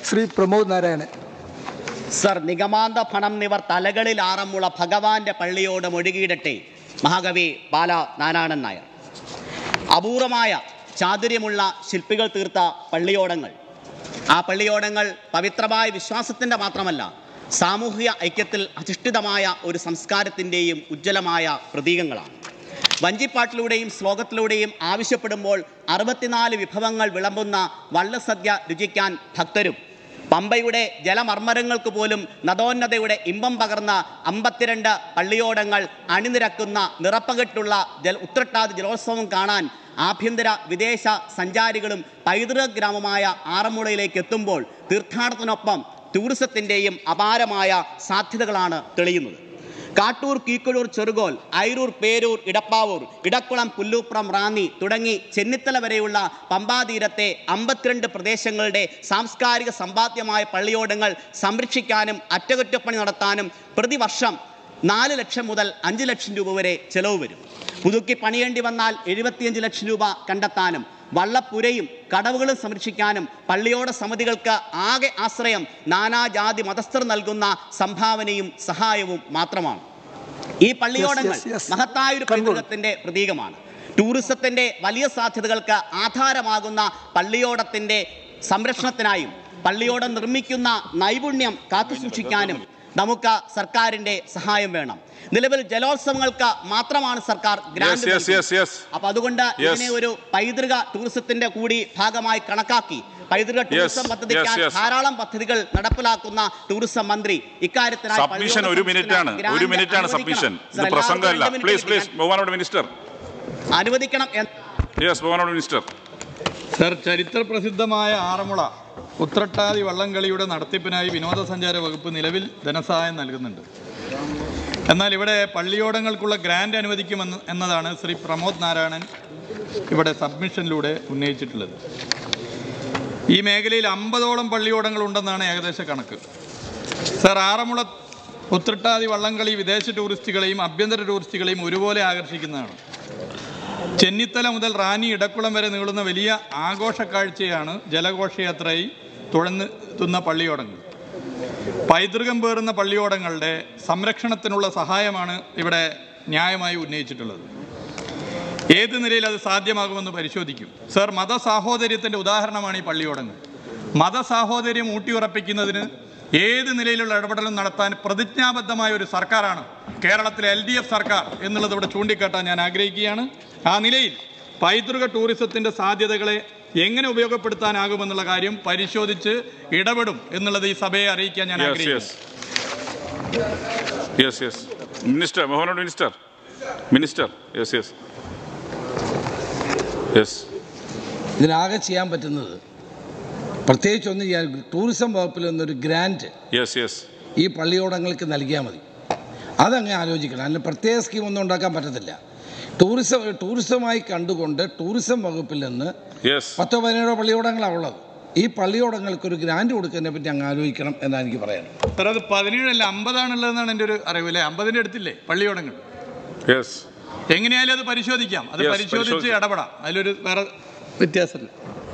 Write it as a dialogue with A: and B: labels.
A: Shri Pramod Narayanan
B: sir നിഗമാന്ത ഫണം നിവർ തലകളിൽ ആറമുള്ള ഭഗവാന്റെ പള്ളിയോട് മൊഴുകിയിടട്ടെ മഹാകവി ബാല നാരായണൻ നായർ അപൂർവമായ ചാതുര്യമുള്ള ശില്പികൾ തീർത്ത പള്ളിയോടങ്ങൾ ആ പള്ളിയോടങ്ങൾ പവിത്രമായ വിശ്വാസത്തിൻ്റെ മാത്രമല്ല സാമൂഹിക ഐക്യത്തിൽ അധിഷ്ഠിതമായ ഒരു സംസ്കാരത്തിൻ്റെയും ഉജ്ജ്വലമായ പ്രതീകങ്ങളാണ് വഞ്ചിപ്പാട്ടിലൂടെയും ശ്ലോകത്തിലൂടെയും ആവശ്യപ്പെടുമ്പോൾ അറുപത്തിനാല് വിഭവങ്ങൾ വിളമ്പുന്ന വള്ളസദ്യ രുചിക്കാൻ ഭക്തരും പമ്പയുടെ ജലമർമ്മരങ്ങൾക്ക് പോലും നദോന്നതയുടെ ഇമ്പം പകർന്ന അമ്പത്തിരണ്ട് പള്ളിയോടങ്ങൾ അണിനിരക്കുന്ന നിറപ്പകട്ടുള്ള ജല ഉത്രട്ടാതി ജലോത്സവം കാണാൻ ആഭ്യന്തര വിദേശ സഞ്ചാരികളും പൈതൃക ഗ്രാമമായ ആറന്മുളയിലേക്ക് എത്തുമ്പോൾ തീർത്ഥാടനത്തിനൊപ്പം ടൂറിസത്തിൻ്റെയും അപാരമായ സാധ്യതകളാണ് തെളിയുന്നത് കാട്ടൂർ കീക്കുഴൂർ ചെറുകോൽ ഐരൂർ പേരൂർ ഇടപ്പാവൂർ ഇടക്കുളം പുല്ലൂപ്രം റാന്നി തുടങ്ങി ചെന്നിത്തല വരെയുള്ള പമ്പാതീരത്തെ അമ്പത്തിരണ്ട് പ്രദേശങ്ങളുടെ സാംസ്കാരിക സമ്പാദ്യമായ പള്ളിയോടങ്ങൾ സംരക്ഷിക്കാനും അറ്റകുറ്റപ്പണി നടത്താനും പ്രതിവർഷം നാല് ലക്ഷം മുതൽ അഞ്ച് ലക്ഷം രൂപ വരെ ചെലവ് വരും പുതുക്കി പണിയേണ്ടി വന്നാൽ എഴുപത്തിയഞ്ച് ലക്ഷം രൂപ കണ്ടെത്താനും വള്ളപ്പുരയും കടവുകളും സംരക്ഷിക്കാനും പള്ളിയോട സമിതികൾക്ക് ആകെ ആശ്രയം നാനാജാതി മതസ്ഥർ നൽകുന്ന സംഭാവനയും സഹായവും മാത്രമാണ് ഈ പള്ളിയോടങ്ങൾ
A: Yes, yes, yes.
B: മഹത്തായ ഒരു
A: Conclude.
B: പൈതൃകത്തിന്റെ പ്രതീകമാണ് ടൂറിസത്തിന്റെ വലിയ സാധ്യതകൾക്ക് ആധാരമാകുന്ന പള്ളിയോടത്തിന്റെ സംരക്ഷണത്തിനായും പള്ളിയോടം നിർമ്മിക്കുന്ന നൈപുണ്യം കാത്തുസൂക്ഷിക്കാനും നമുക്ക് സർക്കാരിന്റെ സഹായം വേണം നിലവിൽ ജലോത്സവങ്ങൾക്ക് മാത്രമാണ് സർക്കാർ ഗ്രാന്റ്
C: Yes, yes,
B: നൽകുന്നത്.
C: yes, yes.
B: അപ്പൊ അതുകൊണ്ട്
C: Yes.
B: ഇതിനെ ഒരു പൈതൃക ടൂറിസത്തിന്റെ കൂടി ഭാഗമായി കണക്കാക്കി പൈതൃക ടൂറിസം
C: yes,
B: പദ്ധതിക്കാൻ
C: yes.
B: ധാരാളം പദ്ധതികൾ നടപ്പിലാക്കുന്ന ടൂറിസം മന്ത്രി ഇക്കാര്യത്തിനായി
C: സബ്മിഷൻ
B: പള്ളിയോട
C: ഒരു മിനിറ്റ് ആണ്
B: സംരക്ഷണത്തിന്
C: ഒരു
B: ഗ്രാന്റ്
C: മിനിറ്റ് ആണ്
B: അനുവദിക്കണം.
C: സബ്മിഷൻ
B: സർ,
C: ഇത്
B: എല്ലാവർക്കും
C: പ്രസംഗമല്ല
B: രണ്ട് മിനിറ്റ്
C: പ്ലീസ് പ്ലീസ്
B: ഞാൻ
C: ബഹുമാനോട് മിനിസ്റ്റർ
B: അനുവദിക്കണം എന്ന്
C: യെസ് ബഹുമാനോട് മിനിസ്റ്റർ
D: സർ ചരിത്ര പ്രസിദ്ധമായ ആറന്മുള ഉത്രട്ടാതി വള്ളംകളിയുടെ നടത്തിപ്പിനായി വിനോദസഞ്ചാര വകുപ്പ് നിലവിൽ ധനസഹായം നൽകുന്നുണ്ട് എന്നാൽ ഇവിടെ പള്ളിയോടങ്ങൾക്കുള്ള ഗ്രാന്റ് അനുവദിക്കുമെന്ന് എന്നതാണ് ശ്രീ പ്രമോദ് നാരായണൻ ഇവിടെ സബ്മിഷനിലൂടെ ഉന്നയിച്ചിട്ടുള്ളത് ഈ മേഖലയിൽ അമ്പതോളം പള്ളിയോടങ്ങൾ ഉണ്ടെന്നാണ് ഏകദേശ കണക്ക് സർ ആറന്മുള ഉത്രട്ടാതി വള്ളംകളി വിദേശ ടൂറിസ്റ്റുകളെയും ആഭ്യന്തര ടൂറിസ്റ്റുകളെയും ഒരുപോലെ ആകർഷിക്കുന്നതാണ് ചെന്നിത്തല മുതൽ റാന്നി ഇടക്കുളം വരെ നീളുന്ന വലിയ ആഘോഷ കാഴ്ചയാണ് ജലഘോഷയാത്രയായി തുഴന്നെത്തുന്ന പള്ളിയോടങ്ങൾ പൈതൃകം പേറുന്ന പള്ളിയോടങ്ങളുടെ സംരക്ഷണത്തിനുള്ള സഹായമാണ് ഇവിടെ ന്യായമായി ഉന്നയിച്ചിട്ടുള്ളത് ഏത് നിലയിൽ അത് സാധ്യമാകുമെന്ന് പരിശോധിക്കും സർ മതസാഹോദര്യത്തിൻ്റെ ഉദാഹരണമാണ് ഈ പള്ളിയോടങ്ങൾ മതസാഹോദര്യം ഊട്ടിയുറപ്പിക്കുന്നതിന് ഏത് നിലയിലുള്ള ഇടപെടലും നടത്താൻ പ്രതിജ്ഞാബദ്ധമായ ഒരു സർക്കാരാണ് കേരളത്തിലെ എൽ ഡി എഫ് സർക്കാർ എന്നുള്ളത് ഇവിടെ ചൂണ്ടിക്കാട്ടാൻ ഞാൻ ആഗ്രഹിക്കുകയാണ് ആ നിലയിൽ പൈതൃക ടൂറിസത്തിൻ്റെ സാധ്യതകളെ എങ്ങനെ ഉപയോഗപ്പെടുത്താനാകുമെന്നുള്ള കാര്യം പരിശോധിച്ച് ഇടപെടും എന്നുള്ളത് ഈ സഭയെ അറിയിക്കാൻ ഞാൻ
C: യെസ്
D: ആഗ്രഹിക്കുന്നു
C: യെസ് യെസ് യെസ് മിനിസ്റ്റർ ബഹുമാനോട് minister minister yes yes yes
E: ഇതിനാകെ ചെയ്യാൻ പറ്റുന്നത് പ്രത്യേകിച്ച് ഒന്ന് ചെയ്യാൻ ടൂറിസം വകുപ്പിൽ നിന്നൊരു ഗ്രാൻറ്റ്
C: യെസ് യെസ്
E: ഈ പള്ളിയോടങ്ങൾക്ക് നൽകിയാൽ മതി അതങ്ങ് ആലോചിക്കണം അതിന് പ്രത്യേക സ്കീം ഒന്നും ഉണ്ടാക്കാൻ പറ്റത്തില്ല ടൂറിസം ടൂറിസമായി കണ്ടുകൊണ്ട് ടൂറിസം വകുപ്പിൽ നിന്ന്
C: യെസ്
E: പത്തോ പതിനേഴോ പള്ളിയോടങ്ങളാണ് ഉള്ളത് ഈ പള്ളിയോടങ്ങൾക്ക് ഒരു ഗ്രാൻറ്റ് കൊടുക്കുന്നതിനെ പറ്റി അങ്ങ് ആലോചിക്കണം എന്നാണ് എനിക്ക് പറയാൻ
D: സാർ അത് പതിനേഴല്ല അമ്പതാണുള്ളതെന്നാണ് എൻ്റെ ഒരു അറിവ് അല്ലേ അമ്പതിൻ്റെ അടുത്തില്ലേ പള്ളിയോടങ്ങൾ
C: യെസ്
D: എങ്ങനെയായാലും അത് പരിശോധിക്കാം അത്
C: Yes,
D: പരിശോധിച്ച്
C: പരിശോധിക്കാം.
D: ഇടപെടാം അതിലൊരു വേറെ വ്യത്യാസമില്ല